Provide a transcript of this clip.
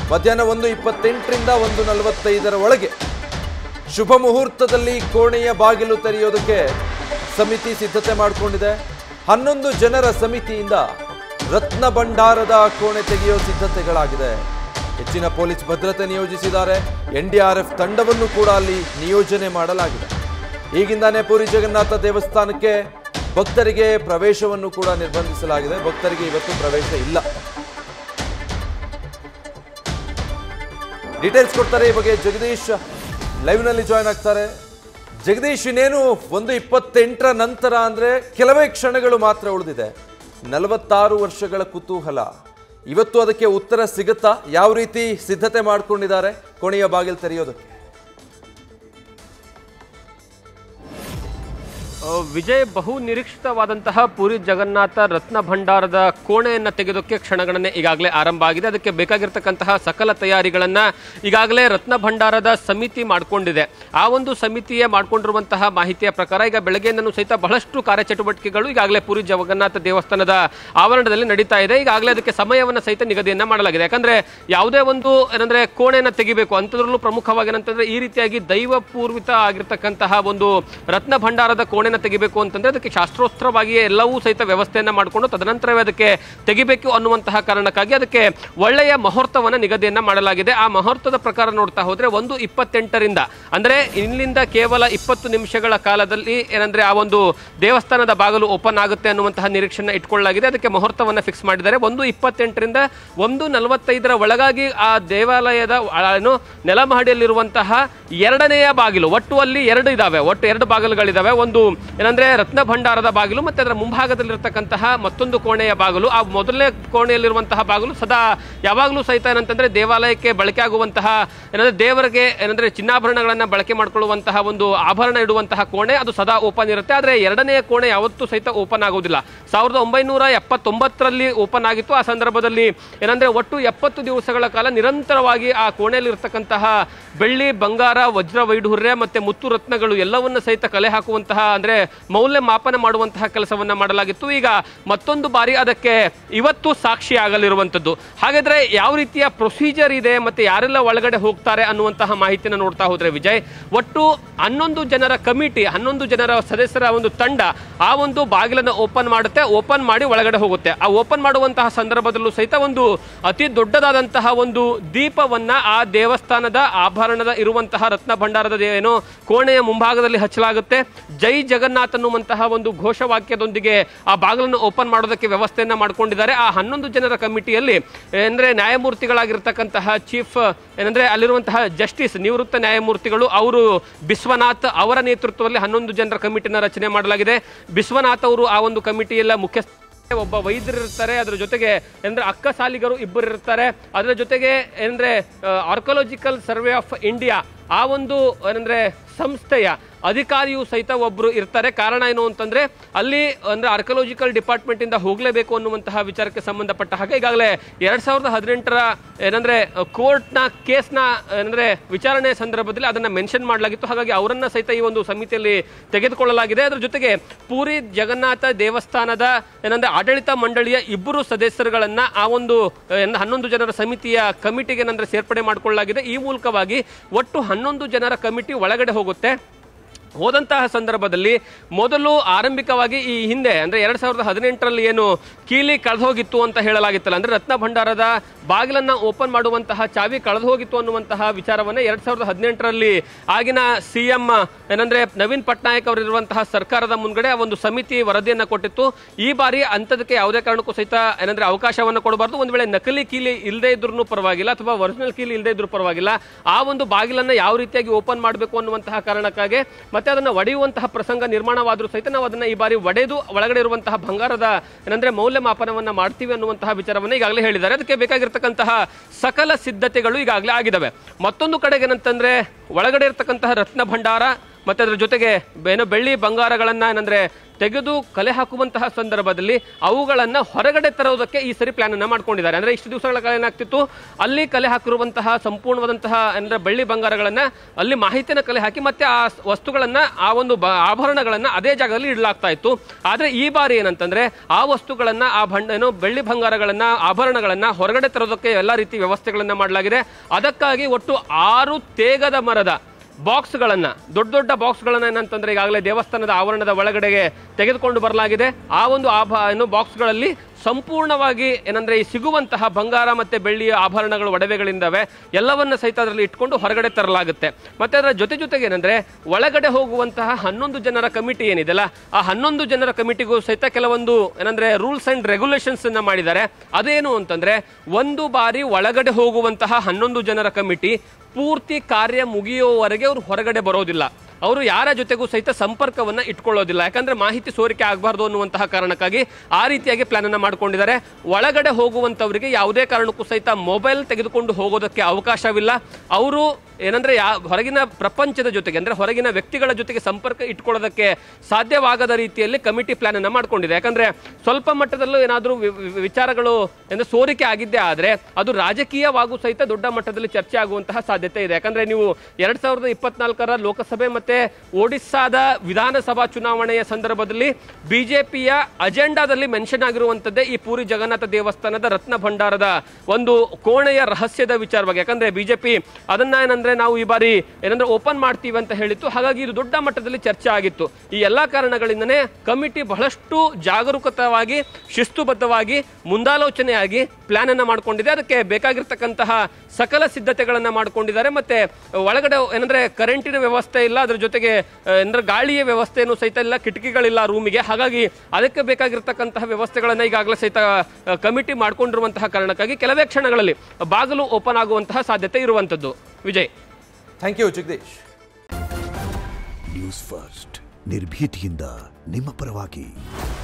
ಮಧ್ಯಾಹ್ನ ಒಂದು ಇಪ್ಪತ್ತೆಂಟರಿಂದ ಒಂದು ನಲವತ್ತೈದರ ಒಳಗೆ ಶುಭ ಮುಹೂರ್ತದಲ್ಲಿ ಕೋಣೆಯ ಬಾಗಿಲು ತೆರೆಯೋದಕ್ಕೆ ಸಮಿತಿ ಸಿದ್ಧತೆ ಮಾಡಿಕೊಂಡಿದೆ ಹನ್ನೊಂದು ಜನರ ಸಮಿತಿಯಿಂದ ರತ್ನ ಭಂಡಾರದ ಕೋಣೆ ತೆಗೆಯೋ ಸಿದ್ಧತೆಗಳಾಗಿದೆ ಹೆಚ್ಚಿನ ಪೊಲೀಸ್ ಭದ್ರತೆ ನಿಯೋಜಿಸಿದ್ದಾರೆ ಎನ್ಡಿಆರ್ಎಫ್ ತಂಡವನ್ನು ಕೂಡ ಅಲ್ಲಿ ನಿಯೋಜನೆ ಮಾಡಲಾಗಿದೆ ಈಗಿಂದಾನೇ ಪುರಿ ಜಗನ್ನಾಥ ದೇವಸ್ಥಾನಕ್ಕೆ ಭಕ್ತರಿಗೆ ಪ್ರವೇಶವನ್ನು ಕೂಡ ನಿರ್ಬಂಧಿಸಲಾಗಿದೆ ಭಕ್ತರಿಗೆ ಇವತ್ತು ಪ್ರವೇಶ ಇಲ್ಲ ಡೀಟೇಲ್ಸ್ ಕೊಡ್ತಾರೆ ಈ ಬಗ್ಗೆ ಜಗದೀಶ್ ಲೈವ್ ನಲ್ಲಿ ಜಾಯ್ನ್ ಆಗ್ತಾರೆ ಜಗದೀಶ್ ಇನ್ನೇನು ಒಂದು ಇಪ್ಪತ್ತೆಂಟರ ನಂತರ ಅಂದ್ರೆ ಕೆಲವೇ ಕ್ಷಣಗಳು ಮಾತ್ರ ಉಳಿದಿದೆ ನಲವತ್ತಾರು ವರ್ಷಗಳ ಕುತೂಹಲ ಇವತ್ತು ಅದಕ್ಕೆ ಉತ್ತರ ಸಿಗುತ್ತಾ ಯಾವ ರೀತಿ ಸಿದ್ಧತೆ ಮಾಡ್ಕೊಂಡಿದ್ದಾರೆ ಕೋಣೆಯ ಬಾಗಿಲು ತೆರೆಯೋದಕ್ಕೆ ಆ, ವಿಜಯ್ ಬಹು ನಿರೀಕ್ಷಿತವಾದಂತಹ ಪುರಿ ಜಗನ್ನಾಥ ರತ್ನ ಭಂಡಾರದ ಕೋಣೆಯನ್ನು ತೆಗೆದೋಕೆ ಕ್ಷಣಗಣನೆ ಈಗಾಗಲೇ ಆರಂಭ ಆಗಿದೆ ಅದಕ್ಕೆ ಬೇಕಾಗಿರ್ತಕ್ಕಂತಹ ಸಕಲ ತಯಾರಿಗಳನ್ನ ಈಗಾಗಲೇ ರತ್ನ ಭಂಡಾರದ ಸಮಿತಿ ಮಾಡಿಕೊಂಡಿದೆ ಆ ಒಂದು ಸಮಿತಿಯೇ ಮಾಡಿಕೊಂಡಿರುವಂತಹ ಮಾಹಿತಿಯ ಪ್ರಕಾರ ಈಗ ಬೆಳಗ್ಗೆಯಿಂದನೂ ಸಹಿತ ಬಹಳಷ್ಟು ಕಾರ್ಯಚಟುವಟಿಕೆಗಳು ಈಗಾಗಲೇ ಪುರಿ ಜಗನ್ನಾಥ ದೇವಸ್ಥಾನದ ಆವರಣದಲ್ಲಿ ನಡೀತಾ ಇದೆ ಈಗಾಗಲೇ ಅದಕ್ಕೆ ಸಮಯವನ್ನು ಸಹಿತ ನಿಗದಿಯನ್ನ ಮಾಡಲಾಗಿದೆ ಯಾಕಂದ್ರೆ ಯಾವುದೇ ಒಂದು ಏನಂದ್ರೆ ಕೋಣೆಯನ್ನು ತೆಗಿಬೇಕು ಅಂಥದ್ರಲ್ಲೂ ಪ್ರಮುಖವಾಗಿ ಏನಂತಂದ್ರೆ ಈ ರೀತಿಯಾಗಿ ದೈವ ಪೂರ್ವಿತ ಆಗಿರ್ತಕ್ಕಂತಹ ಒಂದು ರತ್ನ ಭಂಡಾರದ ಕೋಣೆನ ತೆಗಿಬೇಕು ಅಂತಂದ್ರೆ ಅದಕ್ಕೆ ಶಾಸ್ತ್ರೋತ್ರವಾಗಿಯೇ ಎಲ್ಲವೂ ಸಹಿತ ವ್ಯವಸ್ಥೆಯನ್ನ ಮಾಡಿಕೊಂಡು ತದನಂತರವೇ ಅದಕ್ಕೆ ತೆಗಿಬೇಕು ಅನ್ನುವಂತಹ ಕಾರಣಕ್ಕಾಗಿ ಅದಕ್ಕೆ ಒಳ್ಳೆಯ ಮುಹೂರ್ತವನ್ನ ನಿಗದಿಯನ್ನ ಮಾಡಲಾಗಿದೆ ಆ ಮುಹೂರ್ತದ ಪ್ರಕಾರ ನೋಡ್ತಾ ಹೋದ್ರೆ ಒಂದು ಇಪ್ಪತ್ತೆಂಟರಿಂದ ಅಂದ್ರೆ ಇಲ್ಲಿಂದ ಕೇವಲ ಇಪ್ಪತ್ತು ನಿಮಿಷಗಳ ಕಾಲದಲ್ಲಿ ಏನಂದ್ರೆ ಆ ಒಂದು ದೇವಸ್ಥಾನದ ಬಾಗಿಲು ಓಪನ್ ಆಗುತ್ತೆ ಅನ್ನುವಂತಹ ನಿರೀಕ್ಷೆನ ಇಟ್ಕೊಳ್ಳಲಾಗಿದೆ ಅದಕ್ಕೆ ಮುಹೂರ್ತವನ್ನ ಫಿಕ್ಸ್ ಮಾಡಿದ್ದಾರೆ ಒಂದು ಇಪ್ಪತ್ತೆಂಟರಿಂದ ಒಂದು ನಲವತ್ತೈದರ ಒಳಗಾಗಿ ಆ ದೇವಾಲಯದ ಆ, ಏನು ನೆಲಮಹಡಿಯಲ್ಲಿರುವಂತಹ ಎರಡನೆಯ ಬಾಗಿಲು ಒಟ್ಟು ಅಲ್ಲಿ ಎರಡು ಇದಾವೆ ಒಟ್ಟು ಎರಡು ಬಾಗಿಲುಗಳಿದಾವೆ ಒಂದು ಏನಂದ್ರೆ ರತ್ನ ಭಂಡಾರದ ಬಾಗಿಲು ಮತ್ತೆ ಅದರ ಮುಂಭಾಗದಲ್ಲಿರ್ತಕ್ಕಂತಹ ಮತ್ತೊಂದು ಕೋಣೆಯ ಬಾಗಿಲು ಆ ಮೊದಲನೇ ಕೋಣೆಯಲ್ಲಿರುವಂತಹ ಬಾಗಿಲು ಸದಾ ಯಾವಾಗಲೂ ಸಹಿತ ಏನಂತಂದ್ರೆ ದೇವಾಲಯಕ್ಕೆ ಬಳಕೆ ಆಗುವಂತಹ ಏನಂದ್ರೆ ದೇವರಿಗೆ ಏನಂದ್ರೆ ಚಿನ್ನಾಭರಣಗಳನ್ನ ಬಳಕೆ ಮಾಡ್ಕೊಳ್ಳುವಂತಹ ಒಂದು ಆಭರಣ ಇಡುವಂತಹ ಕೋಣೆ ಅದು ಸದಾ ಓಪನ್ ಇರುತ್ತೆ ಆದ್ರೆ ಎರಡನೆಯ ಕೋಣೆ ಯಾವತ್ತೂ ಸಹಿತ ಓಪನ್ ಆಗೋದಿಲ್ಲ ಸಾವಿರದ ಒಂಬೈನೂರ ಎಪ್ಪತ್ತೊಂಬತ್ತರಲ್ಲಿ ಓಪನ್ ಆಗಿತ್ತು ಆ ಸಂದರ್ಭದಲ್ಲಿ ಏನಂದ್ರೆ ಒಟ್ಟು ಎಪ್ಪತ್ತು ದಿವಸಗಳ ಕಾಲ ನಿರಂತರವಾಗಿ ಆ ಕೋಣೆಯಲ್ಲಿ ಇರ್ತಕ್ಕಂತಹ ಬೆಳ್ಳಿ ಬಂಗಾರ ವಜ್ರ ವೈಢೂರ್ಯ ಮತ್ತೆ ಮುತ್ತು ರತ್ನಗಳು ಎಲ್ಲವನ್ನ ಸಹಿತ ಕಲೆ ಹಾಕುವಂತಹ ಅಂದ್ರೆ ಮೌಲ್ಯ ಮಾಪನ ಮಾಡುವಂತಹ ಕೆಲಸವನ್ನ ಮಾಡಲಾಗಿತ್ತು ಈಗ ಮತ್ತೊಂದು ಬಾರಿ ಅದಕ್ಕೆ ಇವತ್ತು ಸಾಕ್ಷಿ ಆಗಲಿರುವಂತದ್ದು ಹಾಗಾದ್ರೆ ಯಾವ ರೀತಿಯ ಪ್ರೊಸೀಜರ್ ಇದೆ ಮತ್ತೆ ಯಾರೆಲ್ಲ ಒಳಗಡೆ ಹೋಗ್ತಾರೆ ಅನ್ನುವಂತಹ ಮಾಹಿತಿನ ನೋಡ್ತಾ ಹೋದ್ರೆ ವಿಜಯ್ ಒಟ್ಟು ಹನ್ನೊಂದು ಜನರ ಕಮಿಟಿ ಹನ್ನೊಂದು ಜನರ ಸದಸ್ಯರ ಒಂದು ತಂಡ ಆ ಒಂದು ಬಾಗಿಲನ್ನು ಓಪನ್ ಮಾಡುತ್ತೆ ಓಪನ್ ಮಾಡಿ ಒಳಗಡೆ ಹೋಗುತ್ತೆ ಆ ಓಪನ್ ಮಾಡುವಂತಹ ಸಂದರ್ಭದಲ್ಲೂ ಸಹಿತ ಒಂದು ಅತಿ ದೊಡ್ಡದಾದಂತಹ ಒಂದು ದೀಪವನ್ನ ಆ ದೇವಸ್ಥಾನದ ಆಭರಣದ ಇರುವಂತಹ ರತ್ನ ಭಂಡಾರದ ದೇ- ಏನು ಕೋಣೆಯ ಮುಂಭಾಗದಲ್ಲಿ ಹಚ್ಚಲಾಗುತ್ತೆ ಜೈ ಜಗನ್ನಾಥ್ ಅನ್ನುವಂತಹ ಒಂದು ಘೋಷವಾಕ್ಯದೊಂದಿಗೆ ಆ ಬಾಗಿಲನ್ನು ಓಪನ್ ಮಾಡೋದಕ್ಕೆ ವ್ಯವಸ್ಥೆಯನ್ನ ಮಾಡ್ಕೊಂಡಿದ್ದಾರೆ ಆ ಹನ್ನೊಂದು ಜನರ ಕಮಿಟಿಯಲ್ಲಿ ಅಂದ್ರೆ ನ್ಯಾಯಮೂರ್ತಿಗಳಾಗಿರ್ತಕ್ಕಂತಹ ಚೀಫ್ ಏನಂದ್ರೆ ಅಲ್ಲಿರುವಂತಹ ಜಸ್ಟಿಸ್ ನಿವೃತ್ತ ನ್ಯಾಯಮೂರ್ತಿಗಳು ಅವರು ಬಿಶ್ವನಾಥ್ ಅವರ ನೇತೃತ್ವದಲ್ಲಿ ಹನ್ನೊಂದು ಜನರ ಕಮಿಟಿನ ರಚನೆ ಮಾಡಲಾಗಿದೆ ಬಿಶ್ವನಾಥ್ ಅವರು ಆ ಒಂದು ಕಮಿಟಿಯಲ್ಲ ಮುಖ್ಯಸ್ಥ ಒಬ್ಬ ವೈದ್ಯರು ಇರ್ತಾರೆ ಅದರ ಜೊತೆಗೆ ಅಂದ್ರೆ ಅಕ್ಕ ಸಾಲಿಗರು ಇಬ್ಬರು ಇರ್ತಾರೆ ಅದರ ಜೊತೆಗೆ ಏನಂದ್ರೆ ಆರ್ಕೊಲಾಜಿಕಲ್ ಸರ್ವೆ ಆಫ್ ಇಂಡಿಯಾ ಆ ಒಂದು ಏನಂದ್ರೆ ಸಂಸ್ಥೆಯ ಅಧಿಕಾರಿಯು ಸಹಿತ ಒಬ್ರು ಇರ್ತಾರೆ ಕಾರಣ ಏನು ಅಂತಂದ್ರೆ ಅಲ್ಲಿ ಅಂದ್ರೆ ಆರ್ಕೊಲಾಜಿಕಲ್ ಡಿಪಾರ್ಟ್ಮೆಂಟ್ ಇಂದ ಹೋಗಲೇಬೇಕು ಅನ್ನುವಂತಹ ವಿಚಾರಕ್ಕೆ ಸಂಬಂಧಪಟ್ಟ ಹಾಗೆ ಈಗಾಗಲೇ ಎರಡ್ ಸಾವಿರದ ಹದಿನೆಂಟರ ಏನಂದ್ರೆ ಕೋರ್ಟ್ನ ಕೇಸ್ನ ಏನಂದ್ರೆ ವಿಚಾರಣೆ ಸಂದರ್ಭದಲ್ಲಿ ಅದನ್ನ ಮೆನ್ಷನ್ ಮಾಡಲಾಗಿತ್ತು ಹಾಗಾಗಿ ಅವರನ್ನ ಸಹಿತ ಈ ಒಂದು ಸಮಿತಿಯಲ್ಲಿ ತೆಗೆದುಕೊಳ್ಳಲಾಗಿದೆ ಅದರ ಜೊತೆಗೆ ಪೂರಿ ಜಗನ್ನಾಥ ದೇವಸ್ಥಾನದ ಏನಂದ್ರೆ ಆಡಳಿತ ಮಂಡಳಿಯ ಇಬ್ಬರು ಸದಸ್ಯರುಗಳನ್ನ ಆ ಒಂದು ಏನ್ ಹನ್ನೊಂದು ಜನರ ಸಮಿತಿಯ ಕಮಿಟಿಗೆ ಏನಂದ್ರೆ ಸೇರ್ಪಡೆ ಮಾಡಿಕೊಳ್ಳಲಾಗಿದೆ ಈ ಮೂಲಕವಾಗಿ ಒಟ್ಟು ಹನ್ನೊಂದು ಜನರ ಕಮಿಟಿ ಒಳಗಡೆ ಹೋಗುತ್ತೆ ಹೋದಂತಹ ಸಂದರ್ಭದಲ್ಲಿ ಮೊದಲು ಆರಂಭಿಕವಾಗಿ ಈ ಹಿಂದೆ ಅಂದ್ರೆ ಎರಡ್ ಸಾವಿರದ ಹದಿನೆಂಟರಲ್ಲಿ ಏನು ಕೀಲಿ ಕಳೆದು ಹೋಗಿತ್ತು ಅಂತ ಹೇಳಲಾಗಿತ್ತಲ್ಲ ಅಂದ್ರೆ ರತ್ನ ಭಂಡಾರದ ಬಾಗಿಲನ್ನ ಓಪನ್ ಮಾಡುವಂತಹ ಚಾವಿ ಕಳೆದು ಹೋಗಿತ್ತು ಅನ್ನುವಂತಹ ವಿಚಾರವನ್ನ ಎರಡ್ ಸಾವಿರದ ಹದಿನೆಂಟರಲ್ಲಿ ಆಗಿನ ಸಿ ಎಂ ಏನಂದ್ರೆ ನವೀನ್ ಪಟ್ನಾಯಕ್ ಅವರಿರುವಂತಹ ಸರ್ಕಾರದ ಮುಂದ್ಗಡೆ ಆ ಒಂದು ಸಮಿತಿ ವರದಿಯನ್ನ ಕೊಟ್ಟಿತ್ತು ಈ ಬಾರಿ ಅಂಥದಕ್ಕೆ ಯಾವುದೇ ಕಾರಣಕ್ಕೂ ಸಹಿತ ಏನಂದ್ರೆ ಅವಕಾಶವನ್ನು ಕೊಡಬಾರ್ದು ಒಂದು ವೇಳೆ ನಕಲಿ ಕೀಲಿ ಇಲ್ಲದೆ ಇದ್ರೂ ಪರವಾಗಿಲ್ಲ ಅಥವಾ ಒರಿಜಿನಲ್ ಕೀಲಿ ಇಲ್ಲದೆ ಇದ್ರೂ ಪರವಾಗಿಲ್ಲ ಆ ಒಂದು ಬಾಗಿಲನ್ನ ಯಾವ ರೀತಿಯಾಗಿ ಓಪನ್ ಮಾಡಬೇಕು ಅನ್ನುವಂತಹ ಕಾರಣಕ್ಕಾಗಿ ಮತ್ತೆ ಅದನ್ನ ಒಡೆಯುವಂತಹ ಪ್ರಸಂಗ ನಿರ್ಮಾಣವಾದರೂ ಸಹಿತ ನಾವು ಅದನ್ನ ಈ ಬಾರಿ ಒಡೆದು ಒಳಗಡೆ ಇರುವಂತಹ ಬಂಗಾರದ ಏನಂದ್ರೆ ಮೌಲ್ಯಮಾಪನವನ್ನ ಮಾಡ್ತೀವಿ ಅನ್ನುವಂತಹ ವಿಚಾರವನ್ನ ಈಗಾಗಲೇ ಹೇಳಿದ್ದಾರೆ ಅದಕ್ಕೆ ಬೇಕಾಗಿರ್ತಕ್ಕಂತಹ ಸಕಲ ಸಿದ್ಧತೆಗಳು ಈಗಾಗಲೇ ಆಗಿದಾವೆ ಮತ್ತೊಂದು ಕಡೆಗೆ ಏನಂತಂದ್ರೆ ಒಳಗಡೆ ಇರ್ತಕ್ಕಂತಹ ರತ್ನ ಭಂಡಾರ ಮತ್ತೆ ಅದರ ಜೊತೆಗೆ ಏನೋ ಬೆಳ್ಳಿ ಬಂಗಾರಗಳನ್ನ ಏನಂದ್ರೆ ತೆಗೆದು ಕಲೆ ಹಾಕುವಂತಹ ಸಂದರ್ಭದಲ್ಲಿ ಅವುಗಳನ್ನ ಹೊರಗಡೆ ತರೋದಕ್ಕೆ ಈ ಸರಿ ಪ್ಲಾನ್ ಅನ್ನ ಮಾಡ್ಕೊಂಡಿದ್ದಾರೆ ಅಂದ್ರೆ ಇಷ್ಟು ದಿವಸಗಳ ಕಾಲ ಏನಾಗ್ತಿತ್ತು ಅಲ್ಲಿ ಕಲೆ ಹಾಕಿರುವಂತಹ ಸಂಪೂರ್ಣವಾದಂತಹ ಅಂದ್ರೆ ಬೆಳ್ಳಿ ಬಂಗಾರಗಳನ್ನ ಅಲ್ಲಿ ಮಾಹಿತಿನ ಕಲೆ ಹಾಕಿ ಮತ್ತೆ ಆ ಸ್- ವಸ್ತುಗಳನ್ನ ಆ ಒಂದು ಬ- ಆಭರಣಗಳನ್ನ ಅದೇ ಜಾಗದಲ್ಲಿ ಇಡಲಾಗ್ತಾ ಇತ್ತು ಆದ್ರೆ ಈ ಬಾರಿ ಏನಂತಂದ್ರೆ ಆ ವಸ್ತುಗಳನ್ನ ಆ ಭಂಡ ಏನು ಬೆಳ್ಳಿ ಬಂಗಾರಗಳನ್ನ ಆಭರಣಗಳನ್ನ ಹೊರಗಡೆ ತರೋದಕ್ಕೆ ಎಲ್ಲ ರೀತಿ ವ್ಯವಸ್ಥೆಗಳನ್ನ ಮಾಡಲಾಗಿದೆ ಅದಕ್ಕಾಗಿ ಒಟ್ಟು ಆರು ತೇಗದ ಮರದ ಬಾಕ್ಸ್ಗಳನ್ನ ದೊಡ್ಡ ದೊಡ್ಡ ಬಾಕ್ಸ್ಗಳನ್ನ ಏನಂತಂದ್ರೆ ಈಗಾಗಲೇ ದೇವಸ್ಥಾನದ ಆವರಣದ ಒಳಗಡೆಗೆ ತೆಗೆದುಕೊಂಡು ಬರಲಾಗಿದೆ ಆ ಒಂದು ಆಭ ಏನು ಬಾಕ್ಸ್ಗಳಲ್ಲಿ ಸಂಪೂರ್ಣವಾಗಿ ಏನಂದ್ರೆ ಈ ಸಿಗುವಂತಹ ಬಂಗಾರ ಮತ್ತೆ ಬೆಳ್ಳಿಯ ಆಭರಣಗಳು ಒಡವೆಗಳಿಂದವೆ ಎಲ್ಲವನ್ನ ಸಹಿತ ಅದರಲ್ಲಿ ಇಟ್ಕೊಂಡು ಹೊರಗಡೆ ತರಲಾಗುತ್ತೆ ಮತ್ತೆ ಅದರ ಜೊತೆ ಜೊತೆಗೆ ಏನಂದ್ರೆ ಒಳಗಡೆ ಹೋಗುವಂತಹ ಹನ್ನೊಂದು ಜನರ ಕಮಿಟಿ ಏನಿದೆಲ್ಲ ಆ ಹನ್ನೊಂದು ಜನರ ಕಮಿಟಿಗೂ ಸಹಿತ ಕೆಲವೊಂದು ಏನಂದ್ರೆ ರೂಲ್ಸ್ ಅಂಡ್ ರೆಗ್ಯುಲೇಷನ್ಸ್ ಅನ್ನ ಮಾಡಿದ್ದಾರೆ ಅದೇನು ಅಂತಂದ್ರೆ ಒಂದು ಬಾರಿ ಒಳಗಡೆ ಹೋಗುವಂತಹ ಹನ್ನೊಂದು ಜನರ ಕಮಿಟಿ ಪೂರ್ತಿ ಕಾರ್ಯ ಮುಗಿಯುವವರೆಗೆ ಅವರು ಹೊರಗಡೆ ಬರೋದಿಲ್ಲ ಅವರು ಯಾರ ಜೊತೆಗೂ ಸಹಿತ ಸಂಪರ್ಕವನ್ನ ಇಟ್ಕೊಳ್ಳೋದಿಲ್ಲ ಯಾಕಂದ್ರೆ ಮಾಹಿತಿ ಸೋರಿಕೆ ಆಗಬಾರ್ದು ಅನ್ನುವಂತಹ ಕಾರಣಕ್ಕಾಗಿ ಆ ರೀತಿಯಾಗಿ ಪ್ಲಾನ್ ಅನ್ನ ಮಾಡ್ಕೊಂಡಿದ್ದಾರೆ ಒಳಗಡೆ ಹೋಗುವಂತವರಿಗೆ ಯಾವುದೇ ಕಾರಣಕ್ಕೂ ಸಹಿತ ಮೊಬೈಲ್ ತೆಗೆದುಕೊಂಡು ಹೋಗೋದಕ್ಕೆ ಅವಕಾಶವಿಲ್ಲ ಅವರು ಏನಂದ್ರೆ ಯಾ ಹೊರಗಿನ ಪ್ರಪಂಚದ ಜೊತೆಗೆ ಅಂದ್ರೆ ಹೊರಗಿನ ವ್ಯಕ್ತಿಗಳ ಜೊತೆಗೆ ಸಂಪರ್ಕ ಇಟ್ಕೊಳ್ಳೋದಕ್ಕೆ ಸಾಧ್ಯವಾಗದ ರೀತಿಯಲ್ಲಿ ಕಮಿಟಿ ಪ್ಲಾನ್ ಅನ್ನ ಮಾಡ್ಕೊಂಡಿದೆ ಯಾಕಂದ್ರೆ ಸ್ವಲ್ಪ ಮಟ್ಟದಲ್ಲೂ ಏನಾದರೂ ವಿಚಾರಗಳು ಅಂದ್ರೆ ಸೋರಿಕೆ ಆಗಿದ್ದೇ ಆದ್ರೆ ಅದು ರಾಜಕೀಯವಾಗೂ ಸಹಿತ ದೊಡ್ಡ ಮಟ್ಟದಲ್ಲಿ ಚರ್ಚೆ ಆಗುವಂತಹ ಸಾಧ್ಯತೆ ಇದೆ ಯಾಕಂದ್ರೆ ನೀವು ಎರಡ್ ಸಾವಿರದ ಇಪ್ಪತ್ನಾಲ್ಕರ ಲೋಕಸಭೆ ಮತ್ತೆ ಒಡಿಸ್ಸಾದ ವಿಧಾನಸಭಾ ಚುನಾವಣೆಯ ಸಂದರ್ಭದಲ್ಲಿ ಬಿಜೆಪಿಯ ಅಜೆಂಡಾದಲ್ಲಿ ಮೆನ್ಷನ್ ಆಗಿರುವಂತದ್ದೇ ಈ ಪೂರಿ ಜಗನ್ನಾಥ ದೇವಸ್ಥಾನದ ರತ್ನ ಭಂಡಾರದ ಒಂದು ಕೋಣೆಯ ರಹಸ್ಯದ ವಿಚಾರವಾಗಿ ಯಾಕಂದ್ರೆ ಬಿಜೆಪಿ ಅದನ್ನ ಏನಂದ್ರೆ ನಾವು ಈ ಬಾರಿ ಏನಂದ್ರೆ ಓಪನ್ ಮಾಡ್ತೀವಿ ಅಂತ ಹೇಳಿತ್ತು ಹಾಗಾಗಿ ಇದು ದೊಡ್ಡ ಮಟ್ಟದಲ್ಲಿ ಚರ್ಚೆ ಆಗಿತ್ತು ಈ ಎಲ್ಲಾ ಕಾರಣಗಳಿಂದನೇ ಕಮಿಟಿ ಬಹಳಷ್ಟು ಜಾಗರೂಕತವಾಗಿ ಶಿಸ್ತುಬದ್ಧವಾಗಿ ಮುಂದಾಲೋಚನೆಯಾಗಿ ಪ್ಲಾನ್ ಅನ್ನ ಮಾಡ್ಕೊಂಡಿದೆ ಅದಕ್ಕೆ ಬೇಕಾಗಿರ್ತಕ್ಕಂತಹ ಸಕಲ ಸಿದ್ಧತೆಗಳನ್ನ ಮಾಡ್ಕೊಂಡಿದ್ದಾರೆ ಮತ್ತೆ ಒಳಗಡೆ ಏನಂದ್ರೆ ಕರೆಂಟಿನ ವ್ಯವಸ್ಥೆ ಇಲ್ಲ ಅದ್ರ ಜೊತೆಗೆ ಆ, ಅಂದ್ರೆ ಗಾಳಿಯ ವ್ಯವಸ್ಥೆನೂ ಸಹಿತ ಇಲ್ಲ ಕಿಟಕಿಗಳಿಲ್ಲ ರೂಮಿಗೆ ಹಾಗಾಗಿ ಅದಕ್ಕೆ ಬೇಕಾಗಿರ್ತಕ್ಕಂತಹ ವ್ಯವಸ್ಥೆಗಳನ್ನ ಈಗಾಗಲೇ ಸಹಿತ ಆ, ಕಮಿಟಿ ಮಾಡ್ಕೊಂಡಿರುವಂತಹ ಕಾರಣಕ್ಕಾಗಿ ಕೆಲವೇ ಕ್ಷಣಗಳಲ್ಲಿ ಬಾಗಿಲು ಓಪನ್ ಆಗುವಂತಹ ಸಾಧ್ಯತೆ ಇರುವಂತದ್ದು Vijay thank you Jagadish news first ನಿರ್ಭೀತಿಯಿಂದ ನಿಮ್ಮ ಪರವಾಗಿ